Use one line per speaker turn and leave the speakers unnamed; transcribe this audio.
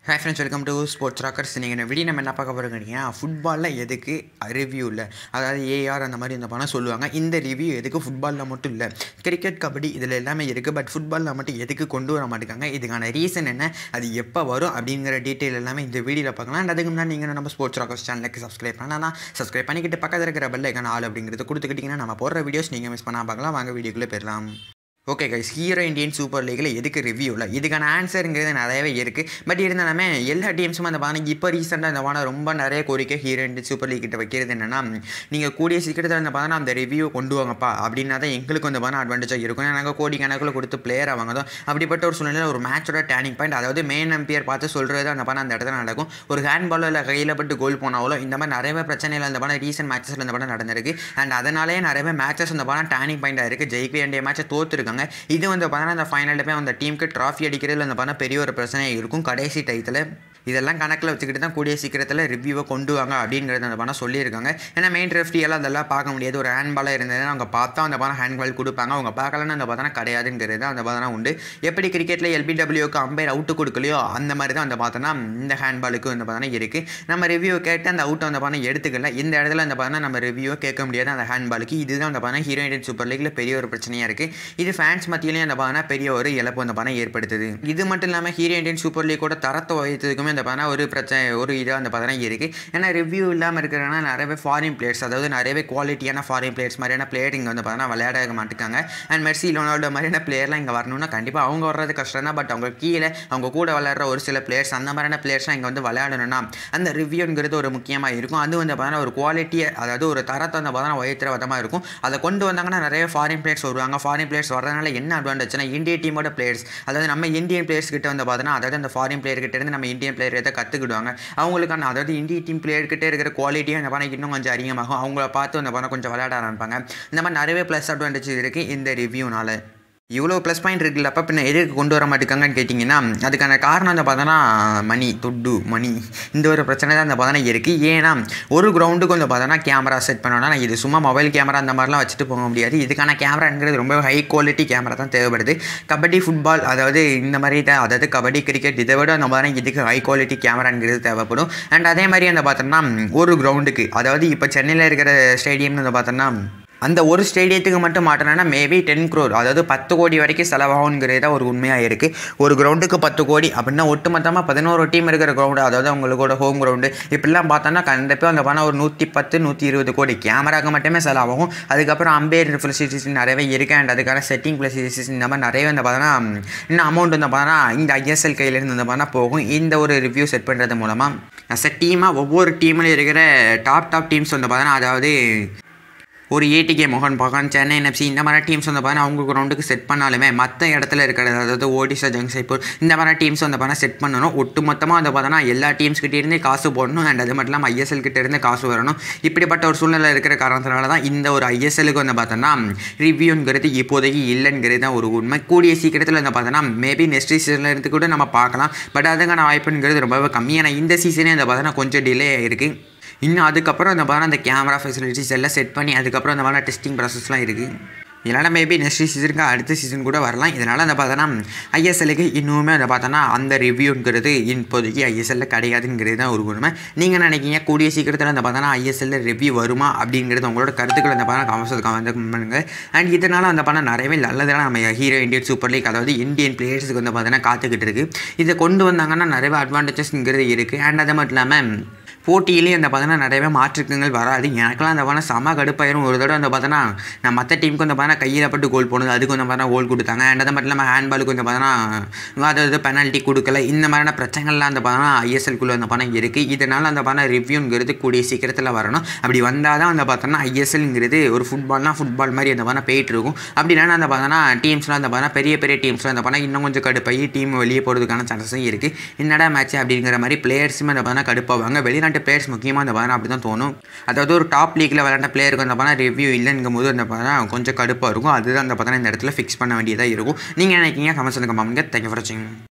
hi friends welcome to Sports Rockers நீங்கள் இந்த video நம்ம என்ன பார்க்க போகிறோங்க ஃபுட்பாலில் எதுக்கு ரிவ்யூ இல்லை அதாவது ஏஆர் அந்த மாதிரி இந்த பணம் சொல்லுவாங்க இந்த ரிவ்யூ எதுக்கு ஃபுட்பாலில் மட்டும் இல்லை கிரிக்கெட் கபடி இதில் எல்லாமே இருக்குது பட் ஃபுட்பாலில் மட்டும் எதுக்கு கொண்டு வர மாட்டேங்காங்க இதுக்கான ரீசன் என்ன அது எப்போ வரும் அப்படிங்கிற டீட்டெயில் எல்லாமே இந்த வீடியோவில் பார்க்கலாம் and அதுக்கு முன்னாடி நீங்கள் நம்ம ஸ்போர்ட்ஸ் ராக்கர்ஸ் சேனலுக்கு சப்ஸ்கிரைப் பண்ணலாம் சப்ஸ்கிரைப் பண்ணிக்கிட்டு பக்கத்தில் இருக்கிற பெல் ஐக்கான ஆள் அப்படிங்கிறது கொடுத்துக்கிட்டிங்கன்னா நம்ம போடுற வீடியோஸ் நீங்கள் மிஸ் பண்ணால் பார்க்கலாம் வாங்க வீடியோக்குள்ளே போயிடலாம் okay guys Hero Indian Super லீக்கில் எதுக்கு ரிவ்யூ இல்லை இதுக்கான ஆன்சருங்கிறது நிறையவே இருக்குது பட் இருந்தாலுமே எல்லா டீம்ஸும் அந்த பானை இப்போ ரீசெண்டாக இந்த பானை ரொம்ப நிறைய கோரிக்கை ஹீரோ இந்தியன் சூப்பர் லீக் கிட்ட வைக்கிறது என்னென்னா நீங்கள் கூடிய சீக்கிரத்தில் இந்த பானை அந்த ரிவ்யூ கொண்டு வாங்கப்பா அப்படின்னா தான் எங்களுக்கு அந்த பானை அட்வான்டேஜாக இருக்கும் நாங்கள் கோடி கணக்கில் கொடுத்து பிளேயரை வாங்கதோ அப்படிப்பட்ட ஒரு சூழ்நிலையில் ஒரு மேட்சோட டேர்னிங் பாயிண்ட் அதாவது மெயின் அம்பியர் பார்த்து சொல்கிறது அந்த பானை அந்த இடத்துல நடக்கும் ஒரு ஹேண்ட் பாலோ இல்லை கையில் பட்டு கோல் போனாலோ இந்த மாதிரி நிறைய பிரச்சனைகள் அந்த பானை ரீசெண்ட் மேட்சஸில் இந்த பானை நடந்திருக்கு அண்ட் அதனாலே நிறைய மேட்சஸ் அந்த பானை டேர்னிங் பாயிண்டாக இருக்குது ஜெயிக்க வேண்டிய மேட்சை தோற்றுருக்காங்க இது வந்து பார்த்தீங்கன்னா அந்த ஃபைனலில் போய் அந்த டீமுக்கு ட்ராஃபி அடிக்கிறதுல அந்த பண்ண பெரிய ஒரு பிரச்சனையாக இருக்கும் கடைசி டயத்தில் இதெல்லாம் கணக்கில் வச்சுக்கிட்டு தான் கூடிய சீக்கிரத்தில் ரிவ்யூவை கொண்டு வாங்க அப்படிங்கிறத அந்த பணம் சொல்லியிருக்காங்க ஏன்னா மெயின் ரெஃப்டி எல்லாம் அதெல்லாம் பார்க்க முடியாது ஒரு ஹேண்ட் பாலாக இருந்ததுன்னா அவங்க பார்த்தா அந்த பணம் ஹேண்ட் பால் கொடுப்பாங்க அவங்க பார்க்கலன்னு அந்த பார்த்தா கிடையாதுங்கிறது அந்த பார்த்தா உண்டு எப்படி கிரிக்கெட்டில் எல்பிடபிள்யூக்கு அம்பையர் அவுட்டு கொடுக்கலையோ அந்த மாதிரி தான் அந்த பார்த்தோன்னா இந்த ஹேண்ட் பாலுக்கு அந்த பார்த்தா இருக்குது நம்ம ரிவ்யூ கேட்டு அந்த அவுட்டை அந்த பணம் எடுத்துக்கல இந்த இடத்துல அந்த பார்த்தா நம்ம ரிவ்யூவை கேட்க முடியாது அந்த ஹேண்ட் பாலுக்கு இதுதான் அந்த பார்த்தா ஹீரோ இண்டியன் சூப்பர் லீக்கில் பெரிய ஒரு பிரச்சனையாக இருக்குது இது ஃபேன்ஸ் மத்தியிலையும் அந்த பார்த்தா பெரிய ஒரு இழப்பு அந்த பணம் ஏற்படுத்துது இது மட்டும் இல்லாமல் ஹீரோ இண்டியன் சூப்பர் லீக்கோட தரத்தை வைத்ததுக்குமே அந்த பார்த்தா ஒரு பிரச்சனை ஒரு இதாக அந்த பார்த்தா இருக்குது ஏன்னா ரிவ்யூ இல்லாமல் இருக்கிறனா நிறையவே ஃபாரின் பிளேயர்ஸ் அதாவது நிறையவே குவாலிட்டியான ஃபாரின் பிளேயர்ஸ் மாதிரியான பிளேயர் இங்கே வந்து பார்த்தா விளையாட மாட்டுக்காங்க அண்ட் மெர்சி லொனால்டோ மாதிரியான பிளேயர்லாம் இங்கே வரணும்னா கண்டிப்பாக அவங்க வர்றது கஷ்டம் தான் பட் அவங்க கீழே அவங்க கூட விளையாடுற ஒரு சில பிளேயர்ஸ் அந்த மாதிரியான பிளேயர்ஸ்லாம் இங்கே வந்து விளையாடணும்னா அந்த ரிவ்யூங்கிறது ஒரு முக்கியமாக இருக்கும் அது வந்து பார்த்தா ஒரு குவாலிட்டியை அதாவது ஒரு தரத்தை வந்து பார்த்தா உயர்த்துற விதமாக இருக்கும் அதை கொண்டு வந்தாங்கன்னா நிறைய ஃபாரின் பிளேயர்ஸ் வருவாங்க ஃபாரின் பிளேயர்ஸ் வரதுனால என்ன அட்வான்டேஜ்னா இந்திய டீமோட பிளேயர்ஸ் அதாவது நம்ம இந்தியன் பிளேயர்ஸ் கிட்ட வந்து பார்த்தோன்னா அதாவது அந்த ஃபாரின் பிளேயர் கிட்ட இருந்து நம்ம இந்தியன் பிளேயர் எதை கற்றுக்கிடுவாங்க அவங்களுக்கான அதாவது இந்திய டீம் பிளேயர் கிட்ட இருக்கிற குவாலிட்டியும் அந்த பணம் இன்னும் கொஞ்சம் அதிகமாகும் அவங்கள பார்த்து அந்த பணம் கொஞ்சம் விளையாட ஆரம்பிப்பாங்க இந்த மாதிரி நிறையவே ப்ளஸ் அட்வான்டேஜ் இருக்குது இந்த ரிவ்யூனால இவ்வளோ ப்ளஸ் பாயிண்ட் இருக்குல்ல அப்போ பின்ன எதுக்கு கொண்டு வர மாட்டேங்காங்கன்னு கேட்டிங்கன்னா அதுக்கான காரணம் அந்த பார்த்தோன்னா மணி துட்டு மணி இந்த ஒரு பிரச்சனை தான் அந்த பார்த்தோன்னா இருக்குது ஏன்னா ஒரு கிரவுண்டுக்கு வந்து பார்த்தோன்னா கேமரா செட் பண்ணோன்னா இது சும்மா மொபைல் கேமரா அந்த மாதிரிலாம் வச்சுட்டு போக முடியாது இதுக்கான கேமராங்கிறது ரொம்ப ஹை குவாலிட்டி கேமரா தான் தேவைப்படுது கபடி ஃபுட்பால் அதாவது இந்த மாதிரி தான் அதாவது கபடி கிரிக்கெட் இதை விட அந்த மாதிரி இதுக்கு ஹை குவாலிட்டி கேமராங்கிறது தேவைப்படும் அண்ட் அதே மாதிரி அந்த பார்த்தோன்னா ஒரு கிரவுண்டுக்கு அதாவது இப்போ சென்னையில் இருக்கிற ஸ்டேடியம்னு வந்து பார்த்தோன்னா அந்த ஒரு ஸ்டேடியத்துக்கு மட்டும் மாட்டினா மேபி டென் க்ரோர் அதாவது பத்து கோடி வரைக்கும் செலவாகுங்கிறது தான் ஒரு உண்மையாக இருக்குது ஒரு கிரவுண்டுக்கு பத்து கோடி அப்படின்னா ஒட்டுமொத்தமாக பதினோரு டீம் இருக்கிற கிரவுண்டு அதாவது அவங்களோட ஹோம் கிரவுண்டு இப்படிலாம் பார்த்தோன்னா கண்டிப்பாக அந்த பணம் ஒரு நூற்றி பத்து நூற்றி இருபது கோடி கேமராக்கு மட்டுமே செலவாகும் அதுக்கப்புறம் அம்பேர் ஃபெசிலிட்டிஸ் நிறையவே இருக்குது அண்ட் அதுக்கான செட்டிங் ஃபெசிலிட்டிஸ் இந்த மாதிரி நிறையவே இந்த பார்த்தோன்னா இன்னும் அமௌண்ட் வந்து பார்த்தோன்னா இந்த ஐஎஸ்எல் கையிலேருந்து இந்த பார்த்தா போகும் இந்த ஒரு ரிவ்யூ செட் பண்ணுறது மூலமாக அஸ் அ டீமாக ஒவ்வொரு டீம்லையும் இருக்கிற டாப் டாப் டீம்ஸ் வந்து பார்த்தோன்னா அதாவது ஒரு ஏடிகே மோகன் பகான் சென்னை என்எஃப்சி இந்த மாதிரி டீம்ஸ் வந்து பார்த்தா அவங்க கிரவுண்டுக்கு செட் பண்ணாலுமே மற்ற இடத்துல இருக்கிறது அதாவது ஓடிசா ஜங்ஷைப்பூர் இந்த மாதிரி டீம்ஸ் வந்து பார்த்தா செட் பண்ணணும் ஒட்டு மொத்தமாக வந்து பார்த்தோன்னா எல்லா டீம்ஸ் கிட்டே இருந்து காசு போடணும் அண்ட் அது மட்டும் இல்லாமல் ஐஎஸ்எல் கிட்ட இருந்து காசு வரணும் இப்படிப்பட்ட ஒரு சூழ்நிலை இருக்கிற காரணத்தினால தான் இந்த ஒரு ஐஎஸ்எலுக்கு வந்து பார்த்தோன்னா ரிவ்யூங்கிறது இப்போதைக்கு இல்லைங்கிறது தான் ஒரு உண்மை கூடிய சீக்கிரத்தில் வந்து பார்த்தோன்னா மேபி நெக்ஸ்ட் சீசனில் இருந்து கூட நம்ம பார்க்கலாம் பட் அதுக்கான வாய்ப்புங்கிறது ரொம்பவே கம்மியான இந்த சீசனே வந்து பார்த்தோன்னா கொஞ்சம் டிலே இருக்குது இன்னும் அதுக்கப்புறம் அந்த மாதிரி அந்த கேமரா ஃபெசிலிட்டிஸ் எல்லாம் செட் பண்ணி அதுக்கப்புறம் அந்த மாதிரி டெஸ்டிங் ப்ராசஸ்லாம் இருக்குது இதனால் மேபி நெக்ஸ்ட் சீசனுக்கு அடுத்த சீசன் கூட வரலாம் இதனால் அந்த பார்த்தோன்னா ஐஎஸ்எல்லுக்கு இன்னுமே அதை பார்த்தோன்னா அந்த ரிவ்யூங்கிறது இப்போதைக்கு ஐஎஸ்எல்லில் கிடையாதுங்கிறது தான் ஒரு உண்மை நீங்கள் நினைக்கிங்க கூடிய சீக்கிரத்தில் அந்த பார்த்தோன்னா ஐஎஸ்எல்ல ரிவ்யூ வருமா அப்படிங்கிறது உங்களோட கருத்துக்கள் அந்த பார்த்தா கமர்ஸ் வந்து பண்ணுங்க அண்ட் இதனால் அந்த பணம் நிறையவே நல்லதெல்லாம் நம்ம ஹீரோ இந்தியன் சூப்பர் லீக் அதாவது இந்தியன் பிளேயர்ஸுக்கு வந்து பார்த்தோன்னா காத்துக்கிட்டு இருக்குது இதை கொண்டு வந்தாங்கன்னா நிறையவே அட்வான்டேஜஸ்ங்கிறது இருக்குது அண்ட் அது மட்டும் இல்லாமல் போட்டியிலேயே அந்த பார்த்தோன்னா நிறையவே மாற்றுக்கங்கள் வராது எனக்கெல்லாம் அந்த பார்த்தா செம கடுப்பாயிரும் ஒரு தடவை அந்த பார்த்தோன்னா நான் மற்ற டீமுக்கு வந்து பார்த்தா கையில் பட்டு கோல் போனது அதுக்கு வந்து பார்த்தா கோல் கொடுத்தாங்க அண்ட் அது மட்டும் இல்லாமல் ஹேண்ட்பாலுக்கு வந்து பார்த்தோன்னா அதாவது பெனால்ட்டி கொடுக்கல இந்த மாதிரியான பிரச்சனைகள்லாம் அந்த பார்த்தா ஐஎஸ்எல்குள்ளே அந்த பணம் இருக்குது இதனால் அந்த பணம் ரிவ்யூங்கிறது கூடிய சீக்கிரத்தில் வரணும் அப்படி வந்தால் தான் அந்த பார்த்தோன்னா ஐஎஸ்எல்ங்கிறது ஒரு ஃபுட்பால்னால் ஃபுட்பால் மாதிரி அந்த பணம் போயிட்டு இருக்கும் அப்படி இல்லைன்னா அந்த பார்த்தோன்னா டீம்ஸ்லாம் அந்த பார்த்தா பெரிய பெரிய டீம்ஸ்லாம் அந்த பணம் இன்னும் கொஞ்சம் கடுப்பாகி டீம் வெளியே போகிறதுக்கான சான்சஸும் இருக்குது என்னடா மேட்ச் அப்படிங்கிற மாதிரி பிளேயர்ஸுமே அந்த பார்த்தா கடுப்பாவாங்க வெளிநாட்டு விளையாட்டு பிளேயர்ஸ் முக்கியமாக அந்த பார்த்தா அப்படி தான் தோணும் அதாவது ஒரு டாப் லீக்கில் விளையாண்ட பிளேயருக்கு அந்த பார்த்தா ரிவ்யூ இல்லைங்கும் போது அந்த பார்த்தா கொஞ்சம் கடுப்பாக இருக்கும் அதுதான் அந்த பார்த்தா இந்த இடத்துல ஃபிக்ஸ் பண்ண வேண்டியதாக இருக்கும் நீங்கள் நினைக்கிங்க கமெண்ட்ஸ் கமெண்ட் தேங்க்யூ ஃபார் வாட்சிங்